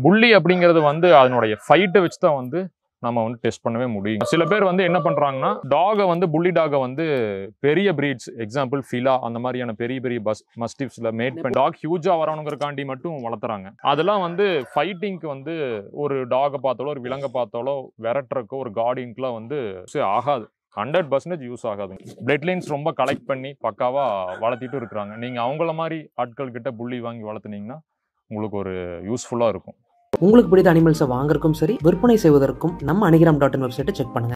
புள்ளி அப்படிங்கிறது வந்து அதனுடைய ஃபைட்டை வச்சு தான் வந்து நம்ம வந்து டெஸ்ட் பண்ணவே முடியும் சில பேர் வந்து என்ன பண்றாங்கன்னா டாகை வந்து புள்ளி டாகை வந்து பெரிய பிரீட்ஸ் எக்ஸாம்பிள் ஃபிலா அந்த மாதிரியான பெரிய பெரிய பஸ் மஸ்டிப்ஸ்ல மேட் பண்ணி டாக் ஹியூஜா வரணுங்கிறக்காண்டி மட்டும் வளர்த்துறாங்க அதெல்லாம் வந்து ஃபைட்டிங்க்கு வந்து ஒரு டாகை பார்த்தாலோ ஒரு விலங்கை பார்த்தாலோ விரட்டுறக்கோ ஒரு கார்டிங்க்குலாம் வந்து use ஆகாது ஹண்ட்ரட் பர்சன்டேஜ் யூஸ் ஆகாது பிளட் லைன்ஸ் ரொம்ப கலெக்ட் பண்ணி பக்காவா வளர்த்திட்டு இருக்கிறாங்க நீங்க அவங்கள மாதிரி ஆட்கள் கிட்ட புள்ளி வாங்கி வளர்த்துனீங்கன்னா உங்களுக்கு ஒரு யூஸ்ஃபுல்லா இருக்கும் உங்களுக்கு பிடித்த அனிமல்ஸை வாங்குறதுக்கும் சரி விற்பனை செய்வதற்கும் நம்ம அணிகிராம் டாட் இன் வெப்சைட்டை செக் பண்ணுங்க